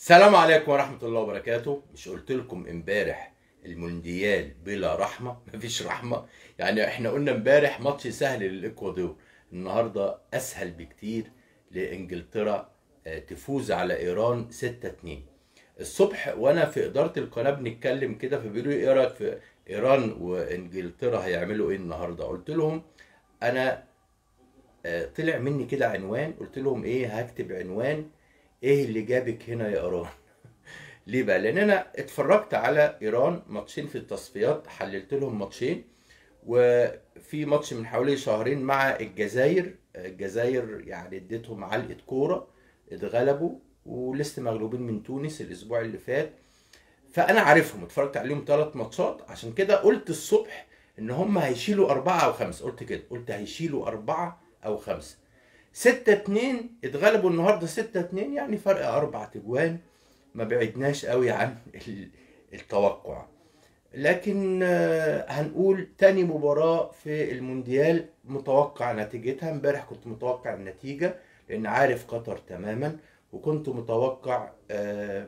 السلام عليكم ورحمة الله وبركاته مش قلت لكم امبارح المونديال بلا رحمة مفيش رحمة يعني احنا قلنا امبارح ماتش سهل للإكوادور النهاردة أسهل بكتير لإنجلترا آه، تفوز على إيران 6-2 الصبح وأنا في إدارة القناة بنتكلم كده فبيقولوا لي إيه رأيك في إيران وإنجلترا هيعملوا إيه النهاردة قلت لهم أنا آه، طلع مني كده عنوان قلت لهم إيه هكتب عنوان ايه اللي جابك هنا يا ايران ليه بقى لان انا اتفرجت على ايران ماتشين في التصفيات حللت لهم ماتشين وفي ماتش من حوالي شهرين مع الجزائر الجزائر يعني اديتهم علقه كوره اتغلبوا ولسه مغلوبين من تونس الاسبوع اللي فات فانا عارفهم اتفرجت عليهم ثلاث ماتشات عشان كده قلت الصبح ان هم هيشيلوا اربعه او خمسه قلت كده قلت هيشيلوا اربعه او خمسه 6 2 اتغلبوا النهارده 6 2 يعني فرق اربع تجوان ما بعدناش قوي عن ال- التوقع لكن آه، هنقول تاني مباراة في المونديال متوقع نتيجتها امبارح كنت متوقع النتيجة لان عارف قطر تماما وكنت متوقع آه،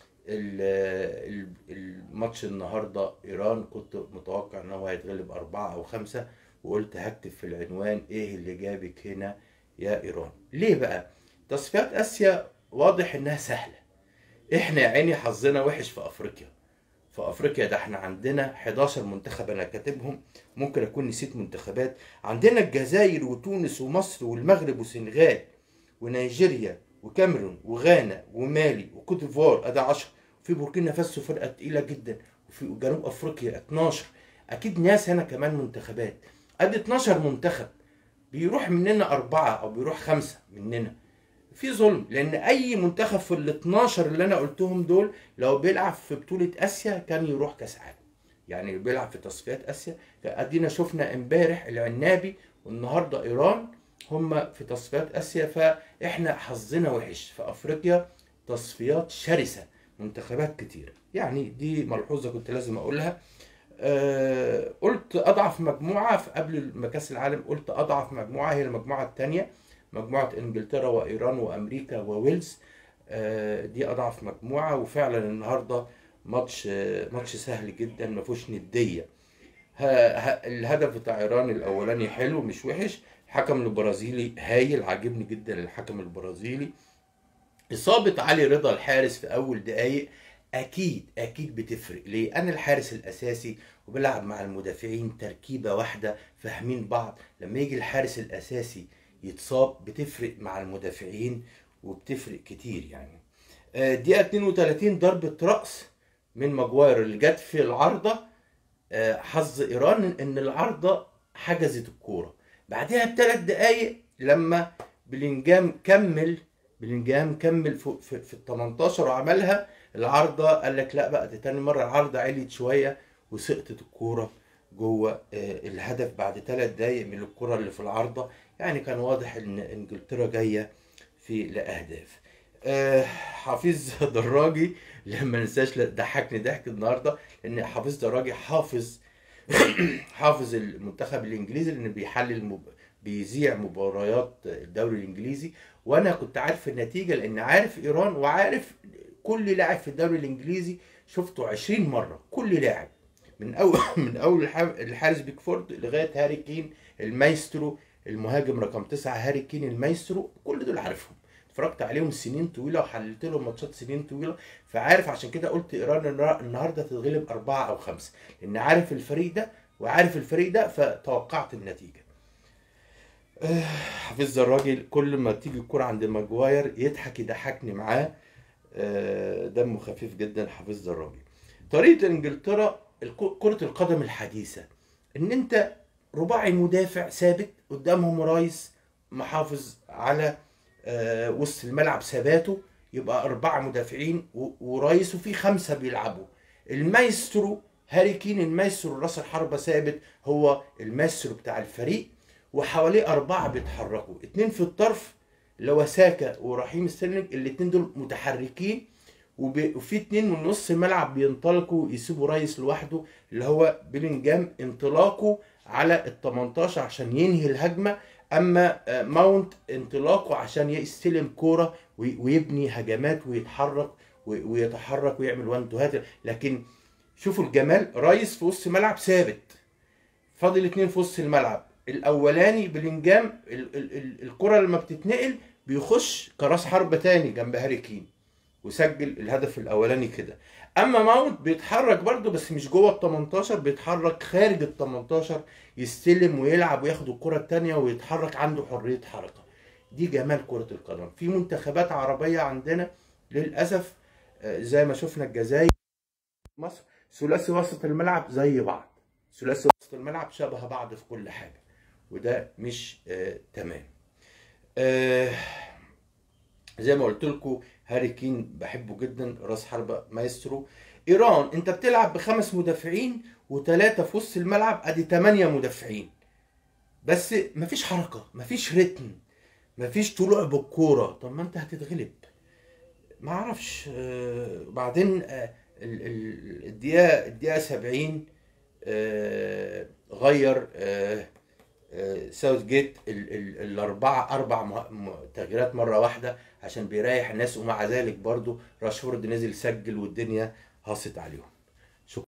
ال- ال- الماتش النهارده ايران كنت متوقع ان هو هيتغلب اربعة او خمسة وقلت هكتب في العنوان ايه اللي جابك هنا يا ايران ليه بقى تصفيات اسيا واضح انها سهله احنا يا عيني حظنا وحش في افريقيا في افريقيا ده احنا عندنا 11 منتخب انا كاتبهم ممكن اكون نسيت منتخبات عندنا الجزائر وتونس ومصر والمغرب والسنغال ونيجيريا وكاميرون وغانا ومالي وكوت ديفوار ادي 10 في بوركينا فاسو فرقه تقيله جدا وفي جنوب افريقيا 12 اكيد ناس هنا كمان منتخبات ادي 12 منتخب بيروح مننا أربعة أو بيروح خمسة مننا في ظلم لأن أي منتخب في ال 12 اللي أنا قلتهم دول لو بيلعب في بطولة آسيا كان يروح كأس عالم يعني بيلعب في تصفيات آسيا أدينا شفنا امبارح العنابي والنهاردة إيران هم في تصفيات آسيا فإحنا حظنا وحش في أفريقيا تصفيات شرسة منتخبات كتير يعني دي ملحوظة كنت لازم أقولها آه، قلت اضعف مجموعه في قبل كاس العالم قلت اضعف مجموعه هي المجموعه الثانيه مجموعه انجلترا وايران وامريكا وويلز آه، دي اضعف مجموعه وفعلا النهارده ماتش آه، ماتش سهل جدا ما فيهوش نديه ه- ه- الهدف بتاع ايران الاولاني حلو مش وحش الحكم البرازيلي هايل عاجبني جدا الحكم البرازيلي إصابة علي رضا الحارس في أول دقايق أكيد أكيد بتفرق ليه؟ أنا الحارس الأساسي وبلعب مع المدافعين تركيبة واحدة فاهمين بعض لما يجي الحارس الأساسي يتصاب بتفرق مع المدافعين وبتفرق كتير يعني آه، دقيقة 32 ضربة رأس من ماجواير اللي جت في العارضة آه، حظ إيران إن العارضة حجزت الكورة بعدها بثلاث دقايق لما بلينجام كمل بلينجهام كمل في, في, في ال 18 وعملها العارضه قال لك لا بقى دي تاني مره العارضه عليت شويه وسقطت الكوره جوه آه، الهدف بعد ثلاث دقايق من الكره اللي في العارضه يعني كان واضح ان انجلترا جايه في لاهداف آه، حفيظ دراجي لما ننساش لا، ضحكني ضحك النهارده ان حفيظ دراجي حافظ حافظ المنتخب الانجليزي لان بيحلل مب... بيذيع مباريات الدوري الانجليزي وانا كنت عارف النتيجه لان عارف ايران وعارف كل لاعب في الدوري الانجليزي شفته 20 مره كل لاعب من اول من اول الح- الحارس بيكفورد لغايه هاري كين المايسترو المهاجم رقم تسعة هاري كين المايسترو كل دول عارفهم اتفرجت عليهم سنين طويله وحللت لهم ماتشات سنين طويله فعارف عشان كده قلت ايران النهار- النهارده تتغلب اربعه او خمسه لان عارف الفريق ده وعارف الفريق ده فتوقعت النتيجه آه، حفيظ الراجل كل ما تيجي الكرة عند ماجواير يضحك يضحكني معاه آه، دمه خفيف جدا حفيظ الراجل طريقة انجلترا الك- كرة القدم الحديثة ان انت رباعي مدافع ثابت قدامهم رايس محافظ على آه، وسط الملعب ثباته يبقى أربعة مدافعين و- ورايس وفي خمسة بيلعبوا المايسترو هاري كين المايسترو راس الحربة ثابت هو المايسترو بتاع الفريق وحواليه أربعة بيتحركوا اتنين في الطرف اللي هو ساكا ورحيم ستيرلينج الاتنين دول متحركين وب- وفي اتنين من نص الملعب بينطلقوا يسيبوا رايس لوحده اللي هو بيلينجهام انطلاقه على ال 18 عشان ينهي الهجمه اما آه، ماونت انطلاقه عشان يستلم كوره وي- ويبني هجمات ويتحرك و- ويتحرك ويعمل وان تو هات لكن شوفوا الجمال رايس في وسط ملعب ثابت فاضل اتنين في وسط الملعب الاولاني بلينجام ال- ال- ال- الكره لما بتتنقل بيخش كراس حربة تاني جنب هاري كين وسجل الهدف الاولاني كده اما ماونت بيتحرك برضه بس مش جوه ال 18 بيتحرك خارج ال 18 يستلم ويلعب وياخد الكره التانيه ويتحرك عنده حريه حركه دي جمال كره القدم في منتخبات عربيه عندنا للاسف آه، زي ما شفنا الجزائر مصر ثلاثي وسط الملعب زي بعض ثلاثي وسط الملعب شبه بعض في كل حاجه وده مش آه تمام آه زي ما قلت لكم هاري كين بحبه جدا راس حربة مايسترو ايران انت بتلعب بخمس مدافعين وثلاثه في وسط الملعب ادي ثمانيه مدافعين بس مفيش حركه مفيش رتم مفيش طلوع بالكوره طب ما انت هتتغلب ما اعرفش آه، بعدين آه، ال- ال- الدقيقه الدقيقه 70 آه، غير آه، آه، ساوث جيت ال- ال- الاربعه اربع م- م- تغييرات مره واحده عشان بيريح الناس ومع ذلك برضو راشفورد نزل سجل والدنيا هاصت عليهم